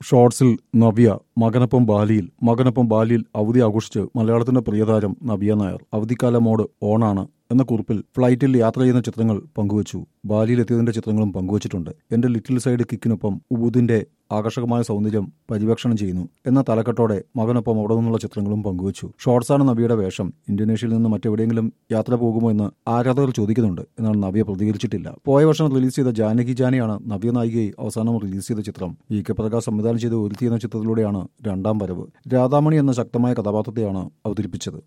ഷോർട്സിൽ നവ്യ മകനൊപ്പം ബാലിയിൽ മകനൊപ്പം ബാലിയിൽ അവധി ആഘോഷിച്ച് മലയാളത്തിന്റെ പ്രിയതാരം നവ്യ നായർ അവധിക്കാല മോഡ് ഓണാണ് എന്ന കുറിപ്പിൽ ഫ്ലൈറ്റിൽ യാത്ര ചെയ്യുന്ന ചിത്രങ്ങൾ പങ്കുവച്ചു ബാലിയിലെത്തിയതിന്റെ ചിത്രങ്ങളും പങ്കുവച്ചിട്ടുണ്ട് എന്റെ ലിറ്റിൽ സൈഡ് കിക്കിനൊപ്പം ഉബുദിന്റെ ആകർഷകമായ സൗന്ദര്യം പരിവേക്ഷണം ചെയ്യുന്നു എന്ന തലക്കെട്ടോടെ മകനൊപ്പം അവിടെ നിന്നുള്ള ചിത്രങ്ങളും പങ്കുവച്ചു ഷോർട്സാണ് നവിയുടെ വേഷം ഇന്തോനേഷ്യയിൽ നിന്ന് മറ്റെവിടെയെങ്കിലും യാത്ര പോകുമോ എന്ന് ആരാധകർ ചോദിക്കുന്നുണ്ട് എന്നാൽ നവ്യ പ്രതികരിച്ചിട്ടില്ല പോയ വർഷം റിലീസ് ചെയ്ത ജാനകി ജാനിയാണ് നവ്യ നായികയെ അവസാനം റിലീസ് ചെയ്ത ചിത്രം ഇ കെ പ്രകാശ് സംവിധാനം ചെയ്ത് ഒരുത്തി എന്ന ചിത്രത്തിലൂടെയാണ് രണ്ടാം വരവ് രാധാമണി എന്ന ശക്തമായ കഥാപാത്രത്തെയാണ് അവതരിപ്പിച്ചത്